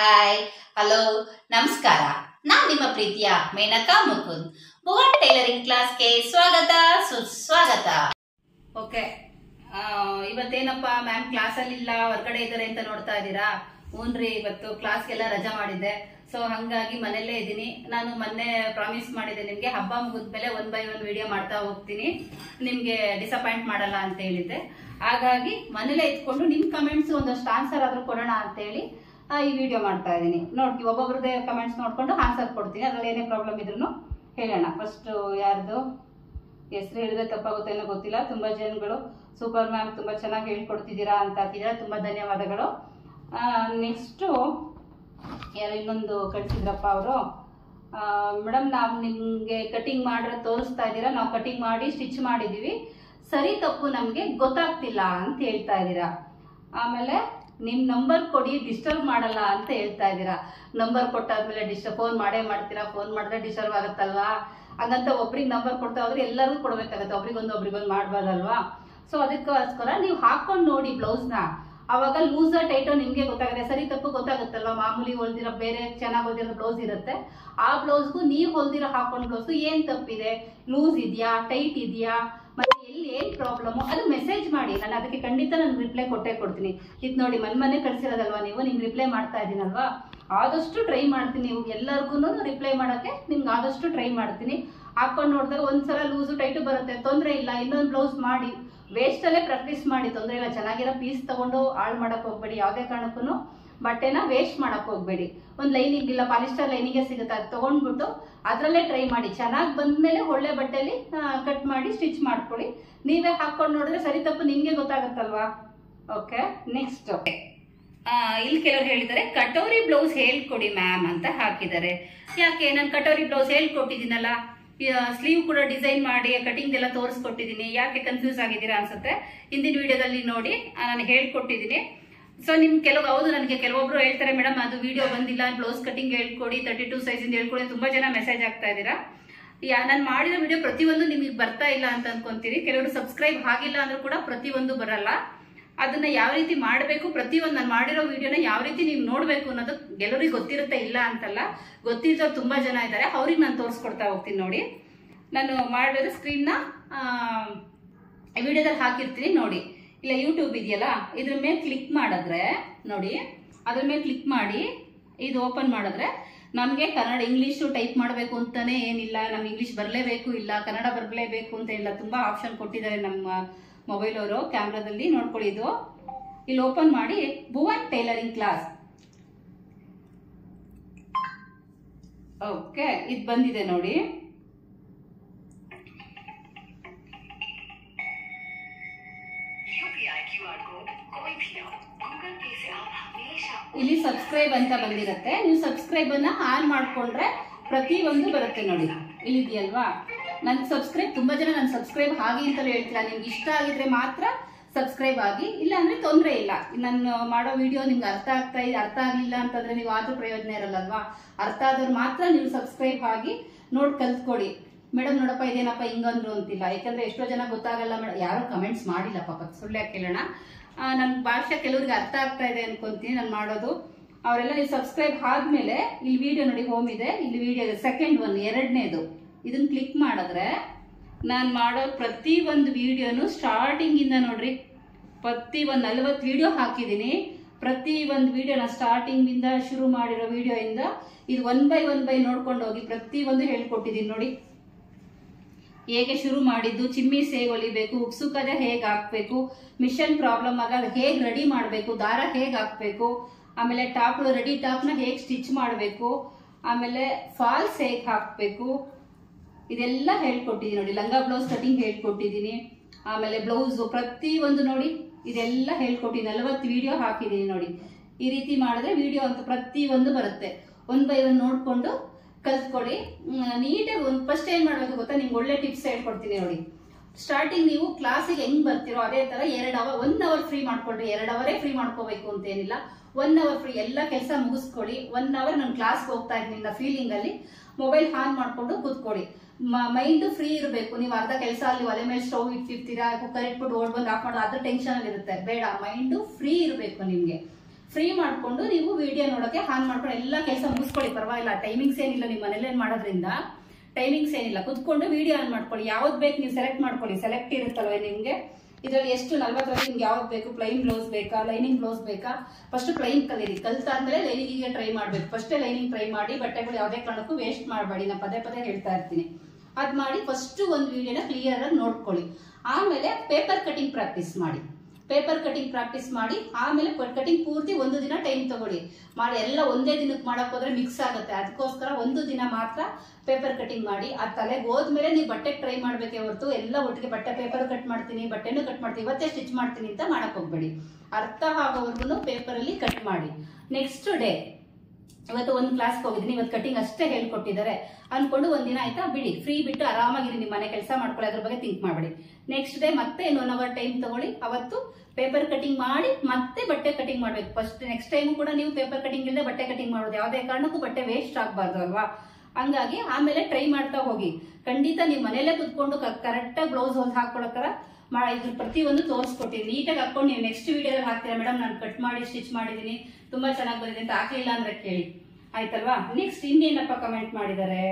hi hello ನಮಸ್ಕಾರ ನಾನು ನಿಮ್ಮ ಪ್ರೀತಿಯ ಮೇನಕಾ ಮುಕುಂದ್ ಭುವನ್ ಟೈಲರಿಂಗ್ ಕ್ಲಾಸ್ಗೆ ಸ್ವಾಗತ ಸುಸ್ವಾಗತ ಓಕೆ ಇವತ್ತೇನಪ್ಪ ಮ್ಯಾಮ್ ಕ್ಲಾಸಲ್ಲಿ ಇಲ್ಲ ಹೊರಗಡೆ ಇದ್ದಾರೆ ಅಂತ ನೋಡ್ತಾ ಇದ್ದೀರಾ ಹ್ಞೂನ್ರಿ ಇವತ್ತು ಕ್ಲಾಸ್ಗೆಲ್ಲ ರಜಾ ಮಾಡಿದ್ದೆ ಸೊ ಹಂಗಾಗಿ ಮನೆಯಲ್ಲೇ ಇದ್ದೀನಿ ನಾನು ಮೊನ್ನೆ ಪ್ರಾಮಿಸ್ ಮಾಡಿದ್ದೆ ನಿಮಗೆ ಹಬ್ಬ ಮುಗಿದ್ಮೇಲೆ ಒನ್ ಬೈ ಒನ್ ವಿಡಿಯೋ ಮಾಡ್ತಾ ಹೋಗ್ತೀನಿ ನಿಮಗೆ ಡಿಸಪಾಯಿಂಟ್ ಮಾಡಲ್ಲ ಅಂತ ಹೇಳಿದ್ದೆ ಹಾಗಾಗಿ ಮನೇಲೆ ಇದ್ಕೊಂಡು ನಿಮ್ಮ ಕಮೆಂಟ್ಸ್ ಒಂದಷ್ಟು ಆನ್ಸರ್ ಆದ್ರೂ ಕೊಡೋಣ ಅಂತ ಹೇಳಿ ಆ, ಈ ವಿಡಿಯೋ ಮಾಡ್ತಾ ಇದ್ದೀನಿ ನೋಡಿ ಒಬ್ಬೊಬ್ರದ್ದೇ ಕಮೆಂಟ್ಸ್ ನೋಡ್ಕೊಂಡು ಆನ್ಸರ್ ಕೊಡ್ತೀನಿ ಅದ್ರಲ್ಲಿ ಏನೇ ಪ್ರಾಬ್ಲಮ್ ಇದ್ರೂ ಹೇಳೋಣ ಫಸ್ಟ್ ಯಾರ್ದು ಹೆಸರು ಹೇಳಿದ್ರೆ ತಪ್ಪಾಗುತ್ತೆ ಏನೋ ಗೊತ್ತಿಲ್ಲ ತುಂಬಾ ಜನಗಳು ಸೂಪರ್ ಮ್ಯಾಮ್ ತುಂಬಾ ಚೆನ್ನಾಗಿ ಹೇಳ್ಕೊಡ್ತಿದ್ದೀರಾ ಅಂತ ಹಾಕಿದ್ದೀರಾ ತುಂಬಾ ಧನ್ಯವಾದಗಳು ನೆಕ್ಸ್ಟು ಯಾರು ಇನ್ನೊಂದು ಕಳಿಸಿದ್ರಪ್ಪ ಅವರು ಮೇಡಮ್ ನಾವು ನಿಮಗೆ ಕಟಿಂಗ್ ಮಾಡ್ರೆ ತೋರಿಸ್ತಾ ಇದ್ದೀರಾ ನಾವು ಕಟಿಂಗ್ ಮಾಡಿ ಸ್ಟಿಚ್ ಮಾಡಿದ್ದೀವಿ ಸರಿ ತಪ್ಪು ನಮಗೆ ಗೊತ್ತಾಗ್ತಿಲ್ಲ ಅಂತ ಹೇಳ್ತಾ ಇದ್ದೀರಾ ಆಮೇಲೆ ನಿಮ್ಮ ನಂಬರ್ ಕೊಡಿ ಡಿಸ್ಟರ್ಬ್ ಮಾಡಲ್ಲ ಅಂತ ಹೇಳ್ತಾ ಇದ್ದೀರಾ ನಂಬರ್ ಕೊಟ್ಟಾದ್ಮೇಲೆ ಡಿಸ್ಟರ್ಬ್ ಫೋನ್ ಮಾಡೇ ಮಾಡ್ತೀರಾ ಫೋನ್ ಮಾಡಿದ್ರೆ ಡಿಸ್ಟರ್ಬ್ ಆಗುತ್ತಲ್ವಾ ಹಂಗಂತ ಒಬ್ರಿಗೆ ನಂಬರ್ ಕೊಡ್ತಾ ಹೋದ್ರೆ ಎಲ್ಲರಿಗೂ ಕೊಡ್ಬೇಕಾಗತ್ತೆ ಒಬ್ರಿಗೊಂದು ಒಬ್ರಿಗೊಂದು ಮಾಡ್ಬಾರ್ದಲ್ವಾ ಸೊ ಅದಕ್ಕೋಸ್ಕರ ನೀವು ಹಾಕೊಂಡು ನೋಡಿ ಬ್ಲೌಸ್ನ ಅವಾಗ ಲೂಸ ಟೈಟೋ ನಿಮಗೆ ಗೊತ್ತಾಗುತ್ತೆ ಸರಿ ತಪ್ಪು ಗೊತ್ತಾಗುತ್ತಲ್ವಾ ಮಾಮೂಲಿ ಹೊಲ್ದಿರೋ ಬೇರೆ ಚೆನ್ನಾಗಿ ಹೊಲ್ದಿರೋ ಬ್ಲೌಸ್ ಇರುತ್ತೆ ಆ ಬ್ಲೌಸ್ಗೂ ನೀವು ಹೊಲ್ದಿರೋ ಹಾಕೊಂಡು ಬ್ಲೌಸ್ಗೂ ಏನ್ ತಪ್ಪಿದೆ ಲೂಸ್ ಇದೆಯಾ ಟೈಟ್ ಇದೆಯಾ ಮತ್ತೆ ಎಲ್ಲಿ ಏನ್ ಪ್ರಾಬ್ಲಮ್ ಅದು ಮೆಸೇಜ್ ಮಾಡಿ ನಾನು ಅದಕ್ಕೆ ಖಂಡಿತ ನಾನು ರಿಪ್ಲೈ ಕೊಟ್ಟೇ ಕೊಡ್ತೀನಿ ಇದು ನೋಡಿ ಮನ್ ಮನೆ ಕಳ್ಸಿರೋದಲ್ವಾ ನೀವು ನಿಮ್ಗೆ ರಿಪ್ಲೈ ಮಾಡ್ತಾ ಇದ್ದೀನಲ್ವಾ ಆದಷ್ಟು ಟ್ರೈ ಮಾಡ್ತೀನಿ ನೀವು ಎಲ್ಲರಿಗೂ ರಿಪ್ಲೈ ಮಾಡೋಕ್ಕೆ ನಿಮ್ಗೆ ಆದಷ್ಟು ಟ್ರೈ ಮಾಡ್ತೀನಿ ಹಾಕೊಂಡು ನೋಡಿದಾಗ ಒಂದ್ಸಲ ಲೂಸು ಟೈಟು ಬರುತ್ತೆ ತೊಂದರೆ ಇಲ್ಲ ಇನ್ನೊಂದು ಬ್ಲೌಸ್ ಮಾಡಿ ವೇಸ್ಟ್ ಅಲ್ಲೇ ಪ್ರಾಕ್ಟೀಸ್ ಮಾಡಿ ತೊಂದರೆ ಇಲ್ಲ ಚೆನ್ನಾಗಿರೋ ಪೀಸ್ ತಗೊಂಡು ಹಾಳು ಮಾಡಕ್ ಹೋಗ್ಬೇಡಿ ಯಾವುದೇ ಕಾರಣಕ್ಕೂ ಬಟ್ಟೆನ ವೇಸ್ಟ್ ಮಾಡಕ್ ಹೋಗ್ಬೇಡಿ ಒಂದು ಲೈನಿಂಗ್ ಇಲ್ಲ ಪಾಲಿಸ್ಟರ್ ಲೈನಿಗೆ ಸಿಗುತ್ತೆ ಅದು ತಗೊಂಡ್ಬಿಟ್ಟು ಅದರಲ್ಲೇ ಟ್ರೈ ಮಾಡಿ ಚೆನ್ನಾಗಿ ಬಂದ್ಮೇಲೆ ಒಳ್ಳೆ ಬಟ್ಟೆಲಿ ಕಟ್ ಮಾಡಿ ಸ್ಟಿಚ್ ಮಾಡ್ಕೊಳ್ಳಿ ನೀವೇ ಹಾಕೊಂಡು ನೋಡಿದ್ರೆ ಸರಿ ತಪ್ಪು ನಿಮ್ಗೆ ಗೊತ್ತಾಗುತ್ತಲ್ವಾ ಓಕೆ ನೆಕ್ಸ್ಟ್ ಇಲ್ಲಿ ಕೆಲವರು ಹೇಳಿದ್ದಾರೆ ಕಟೋರಿ ಬ್ಲೌಸ್ ಹೇಳ್ಕೊಡಿ ಮ್ಯಾಮ್ ಅಂತ ಹಾಕಿದ್ದಾರೆ ಯಾಕೆ ನಾನು ಕಟೋರಿ ಬ್ಲೌಸ್ ಹೇಳ್ಕೊಟ್ಟಿದ್ದೀನಲ್ಲ ಸ್ಲೀವ್ ಕೂಡ ಡಿಸೈನ್ ಮಾಡಿ ಕಟಿಂಗ್ ಎಲ್ಲ ತೋರಿಸ್ಕೊಟ್ಟಿದ್ದೀನಿ ಯಾಕೆ ಕನ್ಫ್ಯೂಸ್ ಆಗಿದ್ದೀರಾ ಅನ್ಸುತ್ತೆ ಹಿಂದಿನ ವಿಡಿಯೋದಲ್ಲಿ ನೋಡಿ ಆ, ನಾನು ಹೇಳ್ಕೊಟ್ಟಿದ್ದೀನಿ ಸೊ ನಿಮ್ ಕೆಲವು ಹೌದು ನನಗೆ ಕೆಲವೊಬ್ರು ಹೇಳ್ತಾರೆ ಮೇಡಮ್ ಅದು ವಿಡಿಯೋ ಬಂದಿಲ್ಲ ಬ್ಲೌಸ್ ಕಟಿಂಗ್ ಹೇಳ್ಕೊಡಿ ತರ್ಟಿ ಟೂ ಸೈಜಿಂದ ಹೇಳ್ಕೊಡಿ ತುಂಬಾ ಜನ ಮೆಸೇಜ್ ಆಗ್ತಾ ಇದ್ದೀರಾ ಯಾ ನಾನು ಮಾಡಿರೋ ವಿಡಿಯೋ ಪ್ರತಿಯೊಂದು ನಿಮಗೆ ಬರ್ತಾ ಇಲ್ಲ ಅಂತ ಅನ್ಕೊಂತೀರಿ ಕೆಲವರು ಸಬ್ಸ್ಕ್ರೈಬ್ ಆಗಿಲ್ಲ ಅಂದ್ರೂ ಕೂಡ ಪ್ರತಿಯೊಂದು ಬರಲ್ಲ ಅದನ್ನ ಯಾವ ರೀತಿ ಮಾಡಬೇಕು ಪ್ರತಿಯೊಂದು ನಾನು ಮಾಡಿರೋ ವಿಡಿಯೋನ ಯಾವ ರೀತಿ ನೀವು ನೋಡಬೇಕು ಅನ್ನೋದು ಕೆಲವರಿಗೆ ಗೊತ್ತಿರುತ್ತೆ ಇಲ್ಲ ಅಂತಲ್ಲ ಗೊತ್ತಿದ್ದವ್ರು ತುಂಬಾ ಜನ ಇದ್ದಾರೆ ಅವ್ರಿಗೆ ನಾನು ತೋರಿಸ್ಕೊಡ್ತಾ ಹೋಗ್ತೀನಿ ನೋಡಿ ನಾನು ಮಾಡಿರೋ ಸ್ಕ್ರೀನ್ನ ವಿಡಿಯೋದಲ್ಲಿ ಹಾಕಿರ್ತೀನಿ ನೋಡಿ ಇಲ್ಲ ಯೂಟ್ಯೂಬ್ ಇದೆಯಲ್ಲ ಇದ್ರ ಮೇಲೆ ಕ್ಲಿಕ್ ಮಾಡಿದ್ರೆ ನೋಡಿ ಅದ್ರ ಮೇಲೆ ಕ್ಲಿಕ್ ಮಾಡಿ ಇದು ಓಪನ್ ಮಾಡಿದ್ರೆ ನಮಗೆ ಕನ್ನಡ ಇಂಗ್ಲೀಷು ಟೈಪ್ ಮಾಡಬೇಕು ಅಂತಾನೆ ಏನಿಲ್ಲ ನಮ್ಗೆ ಇಂಗ್ಲೀಷ್ ಬರಲೇಬೇಕು ಇಲ್ಲ ಕನ್ನಡ ಬರಲೇಬೇಕು ಅಂತ ಇಲ್ಲ ತುಂಬಾ ಆಪ್ಷನ್ ಕೊಟ್ಟಿದ್ದಾರೆ ನಮ್ಮ ಮೊಬೈಲ್ ಅವರು ಕ್ಯಾಮ್ರಾದಲ್ಲಿ ನೋಡ್ಕೊಳ್ಳಿ ಇದು ಇಲ್ಲಿ ಓಪನ್ ಮಾಡಿ ಭುವನ್ ಟೈಲರಿಂಗ್ ಕ್ಲಾಸ್ ಓಕೆ ಇದು ಬಂದಿದೆ ನೋಡಿ यूपीआई क्यूआर कोड कोई भी हो गूगल पे से आप हमेशा ಇಲ್ಲಿ ಸಬ್ಸ್ಕ್ರೈಬ್ ಅಂತ ಬಂದಿರುತ್ತೆ ನೀವು ಸಬ್ಸ್ಕ್ರೈಬ್ ಅನ್ನ ಆನ್ ಮಾಡ್ಕೊಂಡ್ರೆ ಪ್ರತಿ ಒಂದು ಬರುತ್ತೆ ನೋಡಿ ಇಲ್ಲಿದೆಯಲ್ವಾ ನನ್ಗೆ ಸಬ್ಸ್ಕ್ರೈಬ್ ತುಂಬಾ ಜನ ನನ್ ಸಬ್ಸ್ಕ್ರೈಬ್ ಆಗಿ ಅಂತಲೂ ಹೇಳ್ತೀರಾ ನಿಮ್ಗೆ ಇಷ್ಟ ಆಗಿದ್ರೆ ಮಾತ್ರ ಸಬ್ಸ್ಕ್ರೈಬ್ ಆಗಿ ಇಲ್ಲ ಅಂದ್ರೆ ತೊಂದರೆ ಇಲ್ಲ ನಾನು ಮಾಡೋ ವಿಡಿಯೋ ನಿಮ್ಗೆ ಅರ್ಥ ಆಗ್ತಾ ಇದೆ ಅರ್ಥ ಆಗ್ಲಿಲ್ಲ ಅಂತಂದ್ರೆ ನೀವು ಆದ್ರೂ ಪ್ರಯೋಜನ ಇರಲ್ಲಲ್ವಾ ಅರ್ಥ ಆದವ್ರು ಮಾತ್ರ ನೀವು ಸಬ್ಸ್ಕ್ರೈಬ್ ಆಗಿ ನೋಡ್ ಕಲ್ತ್ಕೊಡಿ ಮೇಡಮ್ ನೋಡಪ್ಪ ಇದೇನಪ್ಪ ಹಿಂಗಂದ್ರು ಅಂತಿಲ್ಲ ಯಾಕಂದ್ರೆ ಎಷ್ಟೋ ಜನ ಗೊತ್ತಾಗಲ್ಲ ಮೇಡಮ್ ಯಾರು ಕಮೆಂಟ್ಸ್ ಮಾಡಿಲ್ಲ ಪಾಪ ಸುಳ್ಳು ಯಾಕೆ ಕೇಳೋಣ ನನ್ನ ಭಾಷೆ ಕೆಲವ್ರಿಗೆ ಅರ್ಥ ಆಗ್ತಾ ಇದೆ ಅನ್ಕೊಂತೀನಿ ನಾನು ಮಾಡೋದು ಅವರೆಲ್ಲ ನೀವು ಸಬ್ಸ್ಕ್ರೈಬ್ ಆದ್ಮೇಲೆ ಇಲ್ಲಿ ವಿಡಿಯೋ ನೋಡಿ ಹೋಮ್ ಇದೆ ಇಲ್ಲಿ ವಿಡಿಯೋ ಇದೆ ಸೆಕೆಂಡ್ ಒನ್ ಎರಡನೇದು ಇದನ್ನ ಕ್ಲಿಕ್ ಮಾಡಿದ್ರೆ ನಾನು ಮಾಡೋ ಪ್ರತಿ ಒಂದು ವಿಡಿಯೋನು ಸ್ಟಾರ್ಟಿಂಗ್ ಇಂದ ನೋಡ್ರಿ ಪ್ರತಿ ಒಂದು ನಲ್ವತ್ತು ವಿಡಿಯೋ ಹಾಕಿದ್ದೀನಿ ಪ್ರತಿ ಒಂದು ವಿಡಿಯೋ ನಾನು ಸ್ಟಾರ್ಟಿಂಗ್ ಇಂದ ಶುರು ಮಾಡಿರೋ ವಿಡಿಯೋ ಇಂದ ಇದು ಒನ್ ಬೈ ಒನ್ ಬೈ ನೋಡ್ಕೊಂಡು ಹೋಗಿ ಪ್ರತಿ ಒಂದು ಹೇಳ್ಕೊಟ್ಟಿದ್ದೀನಿ ನೋಡಿ ಹೇಗೆ ಶುರು ಮಾಡಿದ್ದು ಚಿಮ್ಮಿಸ್ ಹೇಗೆ ಹೊಲಿಬೇಕು ಉಕ್ಸುಕದ ಹೇಗೆ ಹಾಕ್ಬೇಕು ಮಿಷನ್ ಪ್ರಾಬ್ಲಮ್ ಆಗ ಹೇಗೆ ರೆಡಿ ಮಾಡಬೇಕು ದಾರ ಹೇಗೆ ಹಾಕ್ಬೇಕು ಆಮೇಲೆ ಟಾಪ್ ರೆಡಿ ಟಾಪ್ನ ಹೇಗೆ ಸ್ಟಿಚ್ ಮಾಡಬೇಕು ಆಮೇಲೆ ಫಾಲ್ಸ್ ಹೇಗೆ ಹಾಕಬೇಕು ಇದೆಲ್ಲ ಹೇಳ್ಕೊಟ್ಟಿದ್ದೀನಿ ನೋಡಿ ಲಂಗ ಬ್ಲೌಸ್ ಕಟಿಂಗ್ ಹೇಳ್ಕೊಟ್ಟಿದ್ದೀನಿ ಆಮೇಲೆ ಬ್ಲೌಸು ಪ್ರತಿ ಒಂದು ನೋಡಿ ಇದೆಲ್ಲ ಹೇಳ್ಕೊಟ್ಟಿದ್ದೀನಿ ನಲವತ್ತು ವಿಡಿಯೋ ಹಾಕಿದ್ದೀನಿ ನೋಡಿ ಈ ರೀತಿ ಮಾಡಿದ್ರೆ ವಿಡಿಯೋ ಅಂತ ಪ್ರತಿ ಒಂದು ಬರುತ್ತೆ ಒನ್ ಬೈ ಒನ್ ನೋಡ್ಕೊಂಡು ಕಲ್ತ್ಕೊಡಿ ನೀಟಾಗಿ ಒಂದು ಫಸ್ಟ್ ಏನ್ ಮಾಡ್ಬೇಕು ಗೊತ್ತಾ ನಿಮ್ಗೆ ಒಳ್ಳೆ ಟಿಪ್ಸ್ ಹೇಳ್ಕೊಡ್ತೀನಿ ನೋಡಿ ಸ್ಟಾರ್ಟಿಂಗ್ ನೀವು ಕ್ಲಾಸಿಗೆ ಹೆಂಗ್ ಬರ್ತಿರೋ ಅದೇ ತರ ಎರಡ್ ಅವರ್ ಒನ್ ಅವರ್ ಫ್ರೀ ಮಾಡ್ಕೊಳ್ರಿ ಎರಡ್ ಅವರೇ ಫ್ರೀ ಮಾಡ್ಕೋಬೇಕು ಅಂತ ಏನಿಲ್ಲ ಒನ್ ಅವರ್ ಫ್ರೀ ಎಲ್ಲ ಕೆಲಸ ಮುಗಿಸ್ಕೊಡಿ ಒನ್ ಅವರ್ ನಾನು ಕ್ಲಾಸ್ಗೆ ಹೋಗ್ತಾ ಇದ್ದೀನಿ ಫೀಲಿಂಗ್ ಅಲ್ಲಿ ಮೊಬೈಲ್ ಆನ್ ಮಾಡ್ಕೊಂಡು ಕೂತ್ಕೊಡಿ ಮೈಂಡ್ ಫ್ರೀ ಇರಬೇಕು ನೀವು ಅರ್ಧ ಕೆಲಸ ಅಲ್ಲಿ ಒಲೆ ಮೇಲೆ ಸ್ಟವ್ ಇಟ್ಟಿರ್ತೀರಾ ಕುಕ್ಕರ್ ಇಟ್ಬಿಟ್ಟು ಓಡ್ ಬಂದು ಆಫ್ ಮಾಡೋದು ಅದ್ರ ಟೆನ್ಷನ್ ಅಲ್ಲಿ ಇರುತ್ತೆ ಬೇಡ ಮೈಂಡ್ ಫ್ರೀ ಇರಬೇಕು ನಿಮ್ಗೆ ಫ್ರೀ ಮಾಡ್ಕೊಂಡು ನೀವು ವಿಡಿಯೋ ನೋಡೋಕೆ ಆನ್ ಮಾಡ್ಕೊಂಡು ಎಲ್ಲ ಕೆಲಸ ಮುಗಿಸ್ಕೊಳ್ಳಿ ಪರವಾಗಿಲ್ಲ ಟೈಮಿಂಗ್ಸ್ ಏನಿಲ್ಲ ನಿಮ್ಮ ಮನೇಲಿ ಮಾಡೋದ್ರಿಂದ ಟೈಮಿಂಗ್ಸ್ ಏನಿಲ್ಲ ಕುತ್ಕೊಂಡು ವಿಡಿಯೋ ಆನ್ ಮಾಡ್ಕೊಳ್ಳಿ ಯಾವ್ದು ಬೇಕು ನೀವು ಸೆಲೆಕ್ಟ್ ಮಾಡ್ಕೊಳ್ಳಿ ಸೆಲೆಕ್ಟ್ ಇರುತ್ತಲ್ವ ನಿಮ್ಗೆ ಇದರಲ್ಲಿ ಎಷ್ಟು ನಲ್ವತ್ತರಲ್ಲಿ ನಿಮ್ಗೆ ಯಾವ್ದು ಬೇಕು ಪ್ಲೈನ್ ಬ್ಲೌಸ್ ಬೇಕಾ ಲೈನಿಂಗ್ ಬ್ಲೌಸ್ ಬೇಕಾ ಫಸ್ಟ್ ಪ್ಲೈನ್ ಕಲೀರಿ ಕಲ್ತಾದ್ಮೇಲೆ ಲೈನಿಂಗಿಗೆ ಟ್ರೈ ಮಾಡ್ಬೇಕು ಫಸ್ಟೇ ಲೈನಿಂಗ್ ಟ್ರೈ ಮಾಡಿ ಬಟ್ಟೆಗಳು ಯಾವುದೇ ಕಾರಣಕ್ಕೂ ವೇಸ್ಟ್ ಮಾಡಬೇಡಿ ನಾ ಪದೇ ಪದೇ ಹೇಳ್ತಾ ಇರ್ತೀನಿ ಅದ್ ಮಾಡಿ ಫಸ್ಟ್ ಒಂದು ವಿಡಿಯೋನ ಕ್ಲಿಯರ್ ಆಗಿ ನೋಡ್ಕೊಳ್ಳಿ ಆಮೇಲೆ ಪೇಪರ್ ಕಟಿಂಗ್ ಪ್ರಾಕ್ಟೀಸ್ ಮಾಡಿ ಪೇಪರ್ ಕಟಿಂಗ್ ಪ್ರಾಕ್ಟೀಸ್ ಮಾಡಿ ಆಮೇಲೆ ಕಟಿಂಗ್ ಪೂರ್ತಿ ಒಂದು ದಿನ ಟೈಮ್ ತಗೊಳ್ಳಿ ಮಾಡಿ ಎಲ್ಲ ಒಂದೇ ದಿನಕ್ಕೆ ಮಾಡಕ್ ಹೋದ್ರೆ ಮಿಕ್ಸ್ ಆಗುತ್ತೆ ಅದಕ್ಕೋಸ್ಕರ ಒಂದು ದಿನ ಮಾತ್ರ ಪೇಪರ್ ಕಟಿಂಗ್ ಮಾಡಿ ಆ ತಲೆಗೆ ಹೋದ್ಮೇಲೆ ನೀವು ಬಟ್ಟೆ ಟ್ರೈ ಮಾಡ್ಬೇಕೆ ಹೊರತು ಎಲ್ಲ ಒಟ್ಟಿಗೆ ಬಟ್ಟೆ ಪೇಪರ್ ಕಟ್ ಮಾಡ್ತೀನಿ ಬಟ್ಟೆನೂ ಕಟ್ ಮಾಡ್ತೀನಿ ಇವತ್ತೇ ಸ್ಟಿಚ್ ಮಾಡ್ತೀನಿ ಅಂತ ಮಾಡಕ್ ಹೋಗ್ಬೇಡಿ ಅರ್ಥ ಆಗೋವರೆಗೂ ಪೇಪರ್ ಅಲ್ಲಿ ಕಟ್ ಮಾಡಿ ನೆಕ್ಸ್ಟ್ ಡೇ ಇವತ್ತು ಒಂದು ಕ್ಲಾಸ್ಗೆ ಹೋಗಿದ್ದೀನಿ ಇವತ್ತು ಕಟಿಂಗ್ ಅಷ್ಟೇ ಹೇಳ್ಕೊಟ್ಟಿದ್ದಾರೆ ಅನ್ಕೊಂಡು ಒಂದಿನ ಆಯ್ತಾ ಬಿಡಿ ಫ್ರೀ ಬಿಟ್ಟು ಆರಾಮಾಗಿರಿ ನಿಮ್ಮ ಮನೆ ಕೆಲಸ ಮಾಡ್ಕೊಳ್ಳಿ ಅದ್ರ ಬಗ್ಗೆ ಥಿಂಕ್ ಮಾಡಬೇಡಿ ನೆಕ್ಸ್ಟ್ ಡೇ ಮತ್ತೆ ಒನ್ ಅವರ್ ಟೈಮ್ ತಗೊಳ್ಳಿ ಅವತ್ತು ಪೇಪರ್ ಕಟಿಂಗ್ ಮಾಡಿ ಮತ್ತೆ ಬಟ್ಟೆ ಕಟಿಂಗ್ ಮಾಡ್ಬೇಕು ಫಸ್ಟ್ ನೆಕ್ಸ್ಟ್ ಟೈಮ್ ಕೂಡ ನೀವು ಪೇಪರ್ ಕಟಿಂಗ್ ಇಲ್ಲದೆ ಬಟ್ಟೆ ಕಟಿಂಗ್ ಮಾಡೋದು ಯಾವುದೇ ಕಾರಣಕ್ಕೂ ಬಟ್ಟೆ ವೇಸ್ಟ್ ಆಗಬಾರ್ದು ಅಲ್ವಾ ಹಂಗಾಗಿ ಆಮೇಲೆ ಟ್ರೈ ಮಾಡ್ತಾ ಹೋಗಿ ಖಂಡಿತ ನೀವು ಮನೇಲೆ ಕುತ್ಕೊಂಡು ಕರೆಕ್ಟಾಗಿ ಬ್ಲೌಸ್ ಹೊಲ್ದು ಹಾಕೊಳ್ಳೋತರ ಮಾ ಇದ್ರ ಪ್ರತಿಯೊಂದು ತೋರಿಸ್ಕೊಟ್ಟಿದ್ದೀನಿ ನೀಟಾಗಿ ಹಾಕೊಂಡು ನೀವು ನೆಕ್ಸ್ಟ್ ವಿಡಿಯೋದಲ್ಲಿ ಹಾಕ್ತೀರಾ ಮೇಡಮ್ ನಾನು ಕಟ್ ಮಾಡಿ ಸ್ಟಿಚ್ ಮಾಡಿದ್ದೀನಿ ತುಂಬಾ ಚೆನ್ನಾಗಿ ಬಂದಿದೆ ಅಂತ ಹಾಕ್ಲಿಲ್ಲ ಅಂದ್ರೆ ಕೇಳಿ ಆಯ್ತಲ್ವಾ ನೆಕ್ಸ್ಟ್ ಇನ್ನೇನಪ್ಪ ಕಮೆಂಟ್ ಮಾಡಿದ್ದಾರೆ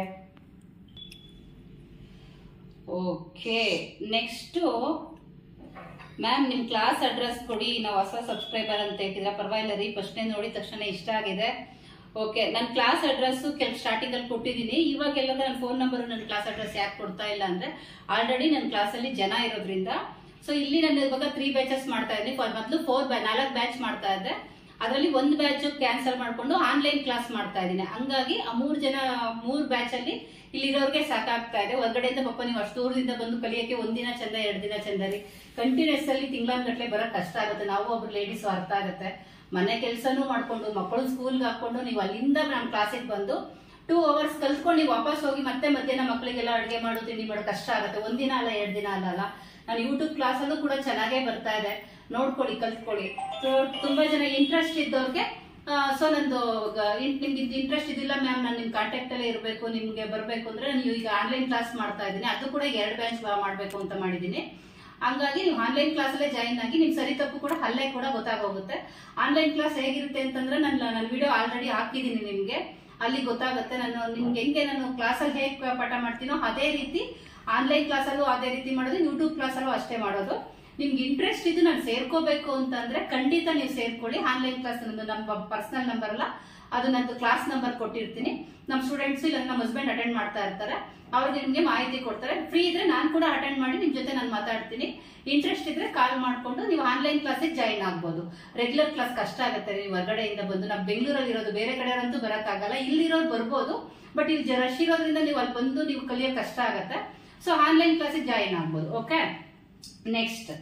ಓಕೆ ನೆಕ್ಸ್ಟು ಮ್ಯಾಮ್ ನಿಮ್ಮ ಕ್ಲಾಸ್ ಅಡ್ರೆಸ್ ಕೊಡಿ ನಾವು ಹೊಸ ಸಬ್ಸ್ಕ್ರೈಬರ್ ಅಂತ ಹೇಳ್ತಿದ್ರೆ ಪರವಾಗಿಲ್ಲ ರೀ ಫಸ್ಟ್ನೇ ನೋಡಿದ ತಕ್ಷಣ ಇಷ್ಟ ಆಗಿದೆ ಓಕೆ ನನ್ನ ಕ್ಲಾಸ್ ಅಡ್ರೆಸ್ ಕೆಲ ಸ್ಟಾರ್ಟಿಂಗ್ ಅಲ್ಲಿ ಕೊಟ್ಟಿದ್ದೀನಿ ಇವಾಗೆಲ್ಲ ನನ್ನ ಫೋನ್ ನಂಬರ್ ನನ್ನ ಕ್ಲಾಸ್ ಅಡ್ರೆಸ್ ಯಾಕೆ ಕೊಡ್ತಾ ಇಲ್ಲ ಅಂದ್ರೆ ಆಲ್ರೆಡಿ ನನ್ನ ಕ್ಲಾಸಲ್ಲಿ ಜನ ಇರೋದ್ರಿಂದ ಸೊ ಇಲ್ಲಿ ನಾನು ಇವಾಗ ತ್ರೀ ಬ್ಯಾಚಸ್ ಮಾಡ್ತಾ ಇದ್ದೀನಿ ಮೊದಲು ಫೋರ್ ಬ್ಯಾ ನಾಲ್ಕು ಬ್ಯಾಚ್ ಮಾಡ್ತಾ ಇದ್ದೆ ಅದರಲ್ಲಿ ಒಂದು ಬ್ಯಾಚ್ ಕ್ಯಾನ್ಸಲ್ ಮಾಡ್ಕೊಂಡು ಆನ್ಲೈನ್ ಕ್ಲಾಸ್ ಮಾಡ್ತಾ ಇದ್ದೀನಿ ಹಂಗಾಗಿ ಆ ಮೂರು ಜನ ಮೂರು ಬ್ಯಾಚ್ ಅಲ್ಲಿ ಇಲ್ಲಿರೋರ್ಗೆ ಸಾಕಾಗ್ತಾ ಇದೆ ಹೊರಗಡೆಯಿಂದ ಪಾಪ ನೀವು ಅಷ್ಟು ದೂರದಿಂದ ಬಂದು ಕಲಿಯೋಕೆ ಒಂದಿನ ಚಂದ ಎರಡು ದಿನ ಚಂದ ರೀ ಕಂಟಿನ್ಯೂಸ್ ಅಲ್ಲಿ ತಿಂಗಳಾನ್ಗಟ್ಲೆ ಬರೋಕ್ ಕಷ್ಟ ಆಗುತ್ತೆ ನಾವು ಒಬ್ರು ಲೇಡೀಸ್ ಅರ್ಥ ಆಗುತ್ತೆ ಮನೆ ಕೆಲಸನೂ ಮಾಡ್ಕೊಂಡು ಮಕ್ಕಳು ಸ್ಕೂಲ್ಗೆ ಹಾಕೊಂಡು ನೀವು ಅಲ್ಲಿಂದ ನಮ್ಮ ಕ್ಲಾಸಿಗೆ ಬಂದು ಟೂ ಅವರ್ಸ್ ಕಲ್ತ್ಕೊಂಡು ನೀವು ವಾಪಸ್ ಹೋಗಿ ಮತ್ತೆ ಮಧ್ಯಾಹ್ನ ಮಕ್ಕಳಿಗೆಲ್ಲ ಅಡುಗೆ ಮಾಡು ತಿಂಡಿ ಮಾಡೋ ಕಷ್ಟ ಆಗುತ್ತೆ ಒಂದಿನ ಅಲ್ಲ ಎರಡು ದಿನ ಅಲ್ಲ ಅಲ್ಲ ನಾನು ಯೂಟ್ಯೂಬ್ ಕ್ಲಾಸಲ್ಲೂ ಕೂಡ ಚೆನ್ನಾಗೇ ಬರ್ತಾ ಇದೆ ನೋಡ್ಕೊಳ್ಳಿ ಕಲ್ತ್ಕೊಳ್ಳಿ ಸೊ ತುಂಬಾ ಜನ ಇಂಟ್ರೆಸ್ಟ್ ಇದ್ದವ್ರಿಗೆ ಸೊ ನಂದು ಗ- ಇನ್- ನಿಮ್ಗೆ ಇಂಟ್ರೆಸ್ಟ್ ಇದಿಲ್ಲ ಮ್ಯಾಮ್ ನಾನು ನಿಮ್ ಕಾಂಟ್ಯಾಕ್ಟ್ ಅಲ್ಲೇ ಇರಬೇಕು ನಿಮ್ಗೆ ಬರಬೇಕು ಅಂದ್ರೆ ನೀವು ಈಗ ಆನ್ಲೈನ್ ಕ್ಲಾಸ್ ಮಾಡ್ತಾ ಇದ್ದೀನಿ ಅದು ಕೂಡ ಎರಡು ಬ್ಯಾಚ್ ಮಾಡಬೇಕು ಅಂತ ಮಾಡಿದ್ದೀನಿ ಹಂಗಾಗಿ ನೀವು ಆನ್ಲೈನ್ ಕ್ಲಾಸ್ ಅಲ್ಲೇ ಜಾಯಿನ್ ಆಗಿ ನಿಮ್ ಸರಿ ತಪ್ಪು ಕೂಡ ಅಲ್ಲೇ ಕೂಡ ಗೊತ್ತಾಗೋಗುತ್ತೆ ಆನ್ಲೈನ್ ಕ್ಲಾಸ್ ಹೇಗಿರುತ್ತೆ ಅಂತಂದ್ರೆ ನಾನು ನನ್ನ ವಿಡಿಯೋ ಆಲ್ರೆಡಿ ಹಾಕಿದ್ದೀನಿ ನಿಮ್ಗೆ ಅಲ್ಲಿ ಗೊತ್ತಾಗುತ್ತೆ ನಾನು ನಿಮ್ಗೆ ಹೆಂಗೆ ನಾನು ಕ್ಲಾಸಲ್ಲಿ ಹೇಗೆ ಪಾಠ ಮಾಡ್ತೀನೋ ಅದೇ ರೀತಿ ಆನ್ಲೈನ್ ಕ್ಲಾಸಲ್ಲೂ ಅದೇ ರೀತಿ ಮಾಡೋದು ಯೂಟ್ಯೂಬ್ ಕ್ಲಾಸಲ್ಲೂ ಅಷ್ಟೇ ಮಾಡೋದು ನಿಮ್ಗೆ ಇಂಟ್ರೆಸ್ಟ್ ಇದು ನಾನು ಸೇರ್ಕೋಬೇಕು ಅಂತಂದ್ರೆ ಖಂಡಿತ ನೀವು ಸೇರ್ಕೊಳ್ಳಿ ಆನ್ಲೈನ್ ಕ್ಲಾಸ್ ನಂದು ನಮ್ಮ ಪರ್ಸನಲ್ ನಂಬರ್ ಅಲ್ಲ ಅದು ನಂದು ಕ್ಲಾಸ್ ನಂಬರ್ ಕೊಟ್ಟಿರ್ತೀನಿ ನಮ್ಮ ಸ್ಟೂಡೆಂಟ್ಸ್ ಇಲ್ಲ ನಮ್ಮ ಹಸ್ಬೆಂಡ್ ಅಟೆಂಡ್ ಮಾಡ್ತಾ ಇರ್ತಾರೆ ಅವ್ರಿಗೆ ನಿಮ್ಗೆ ಮಾಹಿತಿ ಕೊಡ್ತಾರೆ ಫ್ರೀ ಇದ್ರೆ ನಾನು ಕೂಡ ಅಟೆಂಡ್ ಮಾಡಿ ನಿಮ್ ಜೊತೆ ನಾನು ಮಾತಾಡ್ತೀನಿ ಇಂಟ್ರೆಸ್ಟ್ ಇದ್ರೆ ಕಾಲ್ ಮಾಡ್ಕೊಂಡು ನೀವು ಆನ್ಲೈನ್ ಕ್ಲಾಸಿಗೆ ಜಾಯಿನ್ ಆಗ್ಬೋದು ರೆಗ್ಯುಲರ್ ಕ್ಲಾಸ್ ಕಷ್ಟ ಆಗುತ್ತೆ ನೀವು ಹೊರಗಡೆಯಿಂದ ಬಂದು ನಾವು ಬೆಂಗಳೂರಲ್ಲಿ ಇರೋದು ಬೇರೆ ಕಡೆಯವರಂತೂ ಬರೋಕ್ಕಾಗಲ್ಲ ಇಲ್ಲಿರೋರು ಬರ್ಬೋದು ಬಟ್ ಇಲ್ಲಿ ರಶ್ ಇರೋದ್ರಿಂದ ನೀವು ಅಲ್ಲಿ ಬಂದು ನೀವು ಕಲಿಯೋಕೆ ಕಷ್ಟ ಆಗುತ್ತೆ ಸೊ ಆನ್ಲೈನ್ ಕ್ಲಾಸಿಗೆ ಜಾಯಿನ್ ಆಗ್ಬೋದು ಓಕೆ ನೆಕ್ಸ್ಟ್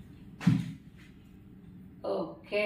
ಓಕೆ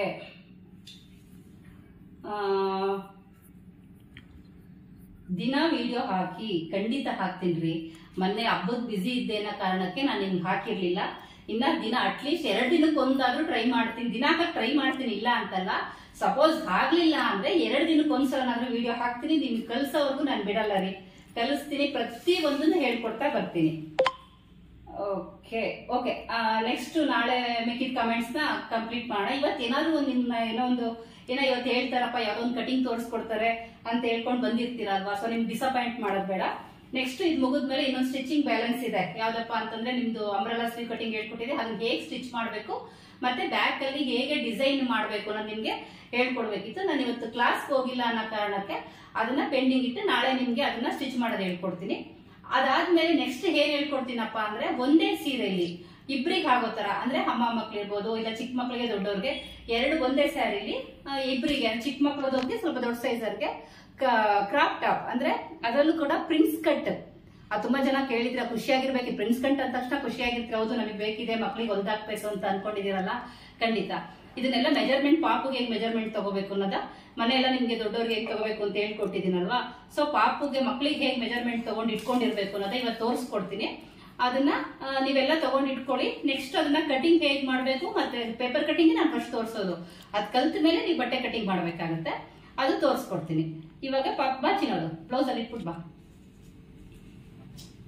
ದಿನ ವಿಡಿಯೋ ಹಾಕಿ ಖಂಡಿತ ಹಾಕ್ತೀನಿ ರೀ ಮೊನ್ನೆ ಹಬ್ಬದ ಬಿಸಿ ಇದ್ದೆ ಅನ್ನೋ ಕಾರಣಕ್ಕೆ ನಾನು ನಿಮ್ಗೆ ಹಾಕಿರ್ಲಿಲ್ಲ ಇನ್ನ ದಿನ ಅಟ್ಲೀಸ್ಟ್ ಎರಡು ದಿನಕ್ಕೆ ಒಂದಾದ್ರೂ ಟ್ರೈ ಮಾಡ್ತೀನಿ ದಿನ ಟ್ರೈ ಮಾಡ್ತೀನಿ ಇಲ್ಲ ಅಂತಲ್ಲ ಸಪೋಸ್ ಆಗ್ಲಿಲ್ಲ ಅಂದ್ರೆ ಎರಡು ದಿನಕ್ಕೆ ಒಂದ್ಸಲನಾದ್ರೂ ವಿಡಿಯೋ ಹಾಕ್ತೀನಿ ನಿಮ್ಗೆ ಕಲ್ಸೋವರೆಗೂ ನಾನು ಬಿಡಲ್ಲ ರೀ ಕಲಿಸ್ತೀನಿ ಪ್ರತಿ ಒಂದನ್ನು ಹೇಳ್ಕೊಡ್ತಾ ಬರ್ತೀನಿ ಓಕೆ ಓಕೆ ನೆಕ್ಸ್ಟ್ ನಾಳೆ ಮಿಕ್ಕಿದ ಕಮೆಂಟ್ಸ್ ನ ಕಂಪ್ಲೀಟ್ ಮಾಡೋಣ ಇವತ್ತು ಏನಾದ್ರು ಒಂದು ನಿಮ್ಮ ಏನೋ ಒಂದು ಏನೋ ಇವತ್ತು ಹೇಳ್ತಾರಪ್ಪ ಯಾವ್ದೋ ಒಂದು ಕಟಿಂಗ್ ತೋರಿಸ್ಕೊಡ್ತಾರೆ ಅಂತ ಹೇಳ್ಕೊಂಡು ಬಂದಿರ್ತೀರಲ್ವಾ ಸೊ ನಿಮ್ಗೆ ಡಿಸಪಾಯಿಂಟ್ ಮಾಡೋದು ಬೇಡ ನೆಕ್ಸ್ಟ್ ಇದು ಮುಗಿದ್ಮೇಲೆ ಇನ್ನೊಂದು ಸ್ಟಿಚಿಂಗ್ ಬ್ಯಾಲೆನ್ಸ್ ಇದೆ ಯಾವ್ದಪ್ಪ ಅಂತಂದ್ರೆ ನಿಮ್ದು ಅಂಬ್ರೆಲಾ ಸ್ಲೀವ್ ಕಟಿಂಗ್ ಹೇಳ್ಕೊಟ್ಟಿದೆ ಅದನ್ನ ಹೇಗೆ ಸ್ಟಿಚ್ ಮಾಡಬೇಕು ಮತ್ತೆ ಬ್ಯಾಕ್ ಅಲ್ಲಿ ಹೇಗೆ ಡಿಸೈನ್ ಮಾಡಬೇಕು ನಾನು ನಿಮ್ಗೆ ಹೇಳ್ಕೊಡ್ಬೇಕಿತ್ತು ನಾನು ಇವತ್ತು ಕ್ಲಾಸ್ಗೆ ಹೋಗಿಲ್ಲ ಅನ್ನೋ ಕಾರಣಕ್ಕೆ ಅದನ್ನ ಪೆಂಡಿಂಗ್ ಇಟ್ಟು ನಾಳೆ ನಿಮ್ಗೆ ಅದನ್ನ ಸ್ಟಿಚ್ ಮಾಡೋದು ಹೇಳ್ಕೊಡ್ತೀನಿ ಅದಾದ್ಮೇಲೆ ನೆಕ್ಸ್ಟ್ ಹೇಗ್ ಹೇಳ್ಕೊಡ್ತೀನಪ್ಪ ಅಂದ್ರೆ ಒಂದೇ ಸೀರೆಯಲ್ಲಿ ಇಬ್ರಿಗೆ ಆಗೋ ತರ ಅಂದ್ರೆ ಅಮ್ಮ ಮಕ್ಳು ಇರ್ಬೋದು ಇಲ್ಲ ಚಿಕ್ಕ ಮಕ್ಳಿಗೆ ದೊಡ್ಡವ್ರಿಗೆ ಎರಡು ಒಂದೇ ಸ್ಯಾರಿಲಿ ಇಬ್ರಿಗೆ ಚಿಕ್ಕ ಮಕ್ಳದವ್ರಿಗೆ ಸ್ವಲ್ಪ ದೊಡ್ಡ ಸೈಜರ್ಗೆ ಕ್ರಾಪ್ ಟಾಪ್ ಅಂದ್ರೆ ಅದರಲ್ಲೂ ಕೂಡ ಪ್ರಿನ್ಸ್ ಕಟ್ ಅದು ತುಂಬಾ ಜನ ಕೇಳಿದ್ರೆ ಖುಷಿಯಾಗಿರ್ಬೇಕು ಪ್ರಿನ್ಸ್ ಕಟ್ ಅಂದ ತಕ್ಷಣ ಖುಷಿಯಾಗಿರ್ತೀರ ಹೌದು ನಮಗೆ ಬೇಕಿದೆ ಮಕ್ಳಿಗೆ ಹೊಲ್ದಾಕ್ಬೇಕು ಅಂತ ಅನ್ಕೊಂಡಿದಿರಲ್ಲ ಖಂಡಿತ ಇದನ್ನೆಲ್ಲ ಮೆಜರ್ಮೆಂಟ್ ಪಾಪುಗೆ ಹೆಂಗ್ ಮೆಜರ್ಮೆಂಟ್ ತಗೋಬೇಕು ಅನ್ನೋದ ಮನೆಯೆಲ್ಲ ನಿಮ್ಗೆ ದೊಡ್ಡವ್ರಿಗೆ ಹೆಂಗ್ ತಗೋಬೇಕು ಅಂತ ಹೇಳ್ಕೊಟ್ಟಿದ್ದೀನಲ್ವಾ ಸೊ ಪಾಪುಗೆ ಮಕ್ಳಿಗೆ ಹೇಗ್ ಮೆಜರ್ಮೆಂಟ್ ತಗೊಂಡು ಇಟ್ಕೊಂಡಿರ್ಬೇಕು ಅನ್ನೋದ ಇವತ್ತು ತೋರಿಸ್ಕೊಡ್ತೀನಿ ಅದನ್ನ ಆ, ನೀವೆಲ್ಲ ತಗೊಂಡ್ ಇಟ್ಕೊಳ್ಳಿ ನೆಕ್ಸ್ಟ್ ಅದನ್ನ ಕಟಿಂಗ್ ಹೇಗ್ ಮಾಡ್ಬೇಕು ಮತ್ತೆ ಪೇಪರ್ ಕಟಿಂಗ್ ನಾನು ಫಸ್ಟ್ ತೋರಿಸೋದು ಅದ್ ಕಲ್ತ ಮೇಲೆ ನೀವು ಬಟ್ಟೆ ಕಟಿಂಗ್ ಮಾಡ್ಬೇಕಾಗತ್ತೆ ಅದು ತೋರಿಸ್ಕೊಡ್ತೀನಿ ಇವಾಗ ಪಾಪ ಬಾ ಚಿನ್ನೋದು ಬ್ಲೌಸ್ ಅಲ್ಲಿ ಇಟ್ಬಿಟ್ ಬಾ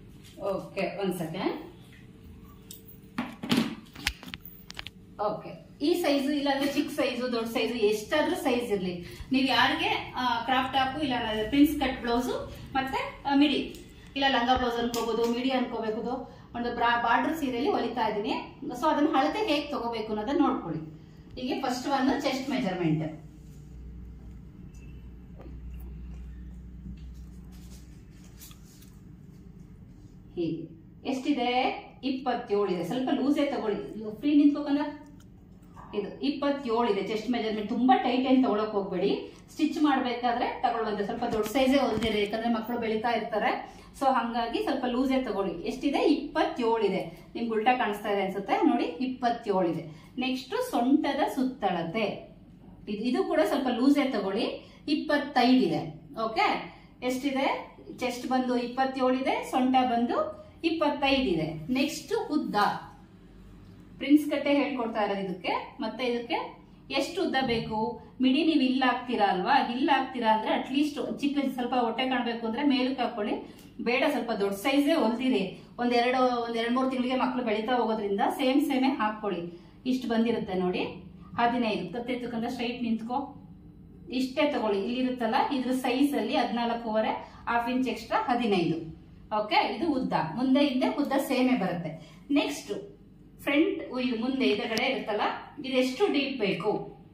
ಓಕೆ ಒಂದ್ ಸೆಕೆಂಡ್ ಓಕೆ ಈ ಸೈಜು ಇಲ್ಲಾಂದ್ರೆ ಚಿಕ್ಕ ಸೈಜು ದೊಡ್ಡ ಸೈಜು ಎಷ್ಟಾದ್ರೂ ಸೈಜ್ ಇರಲಿ ನೀವು ಯಾರಿಗೆ ಕ್ರಾಫ್ಟ್ ಟಾಪು ಇಲ್ಲ ಪ್ರಿನ್ಸ್ ಕಟ್ ಬ್ಲೌಸು ಮತ್ತೆ ಆ, ಮಿಡಿ ಇಲ್ಲ ಲಂಗ ಬ್ಲೌಸ್ ಅನ್ಕೋಬಹುದು ಮಿಡಿ ಅನ್ಕೋಬೇಕು ಒಂದು ಬ್ರಾ ಬಾರ್ಡರ್ ಸೀರೆಯಲ್ಲಿ ಹೊಲಿತಾ ಇದ್ದೀನಿ ಸೊ ಅದನ್ನ ಅಳತೆ ಹೇಗೆ ತಗೋಬೇಕು ಅನ್ನೋದನ್ನ ನೋಡ್ಕೊಳ್ಳಿ ಹೀಗೆ ಫಸ್ಟ್ ಒಂದು ಚೆಸ್ಟ್ ಮೆಜರ್ಮೆಂಟ್ ಹೀಗೆ ಎಷ್ಟಿದೆ ಇಪ್ಪತ್ತೇಳು ಇದೆ ಸ್ವಲ್ಪ ಲೂಸೇ ತಗೊಳ್ಳಿ ಫ್ರೀ ನಿಂತ್ಕೋಕಂದ ಇದು ಇಪ್ಪತ್ತೇಳು ಇದೆ ಚೆಸ್ಟ್ ಮೆಜರ್ಮೆಂಟ್ ತುಂಬಾ ಟೈಟ್ ಏನು ತಗೊಳಕ್ ಹೋಗ್ಬೇಡಿ ಸ್ಟಿಚ್ ಮಾಡ್ಬೇಕಾದ್ರೆ ತಗೊಳ್ಬಂದ್ರೆ ಸ್ವಲ್ಪ ದೊಡ್ಡ ಸೈಜೇ ಹೊಲ್ದಿರಿ ಯಾಕಂದ್ರೆ ಮಕ್ಕಳು ಬೆಳೀತಾ ಇರ್ತಾರೆ ಸೊ ಹಂಗಾಗಿ ಸ್ವಲ್ಪ ಲೂಸೇ ತಗೊಳ್ಳಿ ಎಷ್ಟಿದೆ ಇಪ್ಪತ್ತೇಳು ಇದೆ ನಿಮ್ಗೆ ಉಲ್ಟಾ ಕಾಣಿಸ್ತಾ ಇದೆ ಅನ್ಸುತ್ತೆ ನೋಡಿ ಇಪ್ಪತ್ತೇಳು ಇದೆ ನೆಕ್ಸ್ಟ್ ಸೊಂಟದ ಸುತ್ತಳತೆ ಇದು ಇದು ಕೂಡ ಸ್ವಲ್ಪ ಲೂಸೇ ತಗೊಳ್ಳಿ ಇಪ್ಪತ್ತೈದು ಇದೆ ಓಕೆ ಎಷ್ಟಿದೆ ಚೆಸ್ಟ್ ಬಂದು ಇಪ್ಪತ್ತೇಳು ಇದೆ ಸೊಂಟ ಬಂದು ಇಪ್ಪತ್ತೈದು ಇದೆ ನೆಕ್ಸ್ಟ್ ಉದ್ದ ಪ್ರಿನ್ಸ್ ಕಟ್ಟೆ ಹೇಳ್ಕೊಡ್ತಾ ಇರೋದು ಇದಕ್ಕೆ ಮತ್ತೆ ಇದಕ್ಕೆ ಎಷ್ಟು ಉದ್ದ ಬೇಕು ಮಿಡಿ ನೀವು ಇಲ್ಲ ಹಾಕ್ತೀರಾ ಅಲ್ವಾ ಇಲ್ಲ ಹಾಕ್ತೀರಾ ಅಂದ್ರೆ ಅಟ್ಲೀಸ್ಟ್ ಚಿಕ್ಕ ಸ್ವಲ್ಪ ಹೊಟ್ಟೆ ಕಾಣಬೇಕು ಅಂದ್ರೆ ಮೇಲಕ್ಕೆ ಹಾಕೊಳ್ಳಿ ಬೇಡ ಸ್ವಲ್ಪ ದೊಡ್ಡ ಸೈಜೇ ಹೊಲ್ದಿರಿ ಒಂದೆರಡು ಒಂದ್ ಎರಡ್ ಮೂರು ತಿಂಗಳಿಗೆ ಮಕ್ಕಳು ಬೆಳೀತಾ ಹೋಗೋದ್ರಿಂದ ಸೇಮ್ ಸೇಮೇ ಹಾಕೊಳ್ಳಿ ಇಷ್ಟು ಬಂದಿರುತ್ತೆ ನೋಡಿ ಹದಿನೈದು ಕತ್ತೆತ್ತಕ್ಕಂತ ಸ್ಟ್ರೈಟ್ ನಿಂತ್ಕೋ ಇಷ್ಟೇ ತಗೊಳ್ಳಿ ಇಲ್ಲಿರುತ್ತಲ್ಲ ಇದ್ರ ಸೈಜ್ ಅಲ್ಲಿ ಹದಿನಾಲ್ಕೂವರೆ ಹಾಫ್ ಇಂಚ್ ಎಕ್ಸ್ಟ್ರಾ ಹದಿನೈದು ಓಕೆ ಇದು ಉದ್ದ ಮುಂದೆ ಹಿಂದೆ ಉದ್ದ ಸೇಮೆ ಬರುತ್ತೆ ನೆಕ್ಸ್ಟ್ ಫ್ರಂಟ್ ಮುಂದೆ ಎದುರುಗಡೆ ಇರುತ್ತಲ್ಲ ಇದೆಷ್ಟು ಡೀಪ್ ಬೇಕು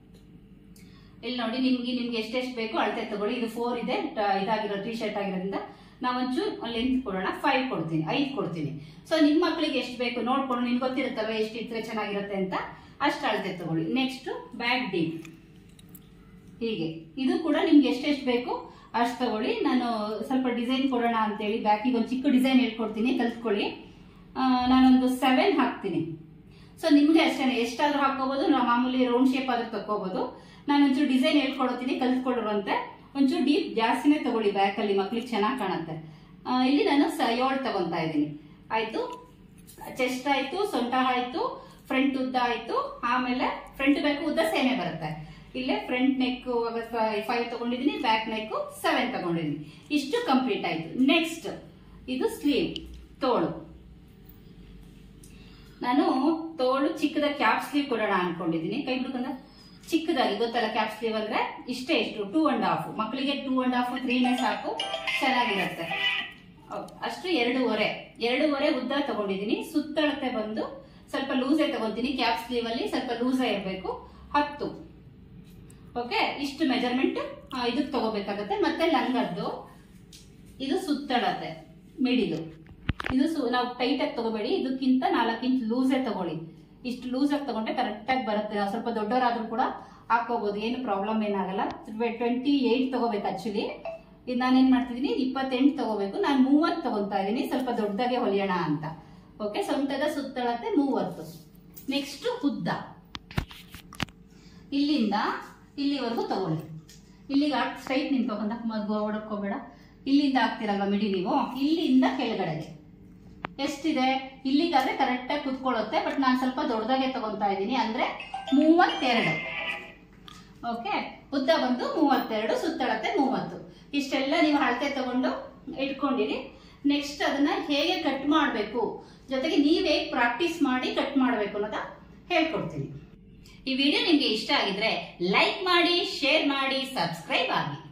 ಇಲ್ಲಿ ನೋಡಿ ನಿಮ್ಗೆ ನಿಮ್ಗೆ ಎಷ್ಟೆಷ್ಟು ಬೇಕು ಅಳತೆ ತಗೊಳ್ಳಿ ಇದು ಫೋರ್ ಇದೆ ಟ- ಇದಾಗಿರೋ ಟಿ ಶರ್ಟ್ ಆಗಿರೋದ್ರಿಂದ ನಾವೊಂಚೂರು ಲೆಂತ್ ಕೊಡೋಣ ಫೈವ್ ಕೊಡ್ತೀನಿ ಐದು ಕೊಡ್ತೀನಿ ಸೊ ನಿಮ್ಮ ಮಕ್ಕಳಿಗೆ ಎಷ್ಟು ಬೇಕು ನೋಡ್ಕೊಂಡು ನಿಮ್ಗೆ ಗೊತ್ತಿರುತ್ತಲ್ವ ಎಷ್ಟು ಇದ್ರೆ ಚೆನ್ನಾಗಿರುತ್ತೆ ಅಂತ ಅಷ್ಟು ಅಳತೆ ತಗೊಳ್ಳಿ ನೆಕ್ಸ್ಟ್ ಬ್ಯಾಕ್ ಡೀಪ್ ಹೀಗೆ ಇದು ಕೂಡ ನಿಮ್ಗೆ ಎಷ್ಟೆಷ್ಟು ಬೇಕು ಅಷ್ಟು ತಗೊಳ್ಳಿ ನಾನು ಸ್ವಲ್ಪ ಡಿಸೈನ್ ಕೊಡೋಣ ಅಂತೇಳಿ ಬ್ಯಾಕಿಗೆ ಒಂದು ಚಿಕ್ಕ ಡಿಸೈನ್ ಹೇಳ್ಕೊಡ್ತೀನಿ ಕಲ್ತ್ಕೊಳ್ಳಿ ಆ, ನಾನೊಂದು ಸೆವೆನ್ ಹಾಕ್ತೀನಿ ಸೊ ನಿಮ್ಗೆ ಅಷ್ಟೇ ಎಷ್ಟಾದ್ರೂ ಹಾಕೋಬಹುದು ನಾವು ಮಾಮೂಲಿ ರೌಂಡ್ ಶೇಪ್ ಆದ್ರೂ ತಗೋಬಹುದು ನಾನು ಒಂಚೂರು ಡಿಸೈನ್ ಹೇಳ್ಕೊಡ್ತೀನಿ ಕಲ್ತ್ಕೊಳ್ಳುವಂತೆ ಒಂಚೂರು ಡೀಪ್ ಜಾಸ್ತಿನೇ ತಗೊಳ್ಳಿ ಬ್ಯಾಕ್ ಅಲ್ಲಿ ಮಕ್ಳಿಗೆ ಚೆನ್ನಾಗಿ ಕಾಣುತ್ತೆ ಆ, ಇಲ್ಲಿ ನಾನು ಸ ಏಳು ತಗೊಂತಾ ಇದ್ದೀನಿ ಆಯ್ತು ಚೆಸ್ಟ್ ಆಯ್ತು ಸೊಂಟ ಆಯ್ತು ಫ್ರಂಟ್ ಉದ್ದ ಆಯ್ತು ಆಮೇಲೆ ಫ್ರಂಟ್ ಬ್ಯಾಕ್ ಉದ್ದ ಸೇಮೆ ಬರುತ್ತೆ ಇಲ್ಲೇ ಫ್ರಂಟ್ ನೆಕ್ ಫೈವ್ ತಗೊಂಡಿದ್ದೀನಿ ಬ್ಯಾಕ್ ನೆಕ್ ಸೆವೆನ್ ತಗೊಂಡಿದ್ದೀನಿ ಇಷ್ಟು ಕಂಪ್ಲೀಟ್ ಆಯ್ತು ನೆಕ್ಸ್ಟ್ ಇದು ಸ್ಲೀವ್ ತೋಳು ನಾನು ತೋಳು ಚಿಕ್ಕದ ಕ್ಯಾಪ್ ಸ್ಲೀವ್ ಕೊಡೋಣ ಅನ್ಕೊಂಡಿದ್ದೀನಿ ಕೈ ಬಿಡ್ಕೊಂಡ ಚಿಕ್ಕದಾಗಿ ಗೊತ್ತಲ್ಲ ಕ್ಯಾಪ್ ಸ್ಲೀವ್ ಅಂದ್ರೆ ಇಷ್ಟೇ ಇಷ್ಟು ಟೂ ಅಂಡ್ ಹಾಫ್ ಮಕ್ಕಳಿಗೆ ಟೂ ಅಂಡ್ ಹಾಫ್ ತ್ರೀನೇ ಸಾಕು ಚೆನ್ನಾಗಿರುತ್ತೆ ಹೌದು, ಅಷ್ಟು ಎರಡೂವರೆ ಎರಡೂವರೆ ಉದ್ದ ತಗೊಂಡಿದ್ದೀನಿ ಸುತ್ತಳತೆ ಬಂದು ಸ್ವಲ್ಪ ಲೂಸೇ ತಗೊಂತೀನಿ ಕ್ಯಾಪ್ ಸ್ಲೀವ್ ಅಲ್ಲಿ ಸ್ವಲ್ಪ ಲೂಸೇ ಇರಬೇಕು ಹತ್ತು ಓಕೆ ಇಷ್ಟು ಮೆಜರ್ಮೆಂಟ್ ಇದಕ್ಕೆ ತಗೋಬೇಕಾಗತ್ತೆ ಮತ್ತೆ ಲಂಗದ್ದು ಇದು ಸುತ್ತಳತೆ ಮಿಡಿದು ಇದು ಸು ನಾವು ಟೈಟ್ ಆಗಿ ತಗೋಬೇಡಿ ಇದಕ್ಕಿಂತ ನಾಲ್ಕು ಇಂಚ್ ಲೂಸೇ ತಗೊಳ್ಳಿ ಇಷ್ಟು ಲೂಸ್ ಆಗಿ ತಗೊಂಡ್ರೆ ಕರೆಕ್ಟ್ ಆಗಿ ಬರುತ್ತೆ ನಾವು ಸ್ವಲ್ಪ ದೊಡ್ಡವರಾದ್ರೂ ಕೂಡ ಹಾಕೋಬಹುದು ಏನು ಪ್ರಾಬ್ಲಮ್ ಏನಾಗಲ್ಲ ಟ್ವೆಂಟಿ ಏಯ್ಟ್ ತಗೋಬೇಕು ಆಕ್ಚುಲಿ ಇದು ನಾನೇನ್ ಮಾಡ್ತಿದ್ದೀನಿ ಇಪ್ಪತ್ತೆಂಟು ತಗೋಬೇಕು ನಾನು ಮೂವತ್ತು ತಗೊಂತಾ ಇದ್ದೀನಿ ಸ್ವಲ್ಪ ದೊಡ್ಡದಾಗೆ ಹೊಲಿಯೋಣ ಅಂತ ಓಕೆ ಸೊಂಟದ ಸುತ್ತಳತೆ ಮೂವತ್ತು ನೆಕ್ಸ್ಟ್ ಉದ್ದ ಇಲ್ಲಿಂದ ಇಲ್ಲಿವರೆಗೂ ತಗೊಳ್ಳಿ ಇಲ್ಲಿಗೆ ಸ್ಟ್ರೈಟ್ ನಿಂತ್ಕೊಂಡ ಮಗು ಹೊಡಕೋಬೇಡ ಇಲ್ಲಿಂದ ಹಾಕ್ತಿರಲ್ವ ಮಿಡಿ ನೀವು ಇಲ್ಲಿಂದ ಕೆಳಗಡೆಗೆ ಎಷ್ಟಿದೆ ಇಲ್ಲಿಗಾದ್ರೆ ಕರೆಕ್ಟಾಗಿ ಕುತ್ಕೊಳ್ಳುತ್ತೆ ಬಟ್ ನಾನು ಸ್ವಲ್ಪ ದೊಡ್ಡದಾಗೆ ತಗೊಂತಾ ಇದ್ದೀನಿ ಅಂದ್ರೆ ಮೂವತ್ತೆರಡು ಓಕೆ ಉದ್ದ ಬಂದು ಮೂವತ್ತೆರಡು ಸುತ್ತಳತೆ ಮೂವತ್ತು ಇಷ್ಟೆಲ್ಲ ನೀವು ಅಳತೆ ತಗೊಂಡು ಇಟ್ಕೊಂಡಿರಿ ನೆಕ್ಸ್ಟ್ ಅದನ್ನ ಹೇಗೆ ಕಟ್ ಮಾಡಬೇಕು ಜೊತೆಗೆ ನೀವು ಹೇಗೆ ಪ್ರಾಕ್ಟೀಸ್ ಮಾಡಿ ಕಟ್ ಮಾಡಬೇಕು ಅನ್ನೋದ ಹೇಳ್ಕೊಡ್ತೀನಿ ಈ ವಿಡಿಯೋ ನಿಮ್ಗೆ ಇಷ್ಟ ಆಗಿದ್ರೆ ಲೈಕ್ ಮಾಡಿ ಶೇರ್ ಮಾಡಿ ಸಬ್ಸ್ಕ್ರೈಬ್ ಆಗಿ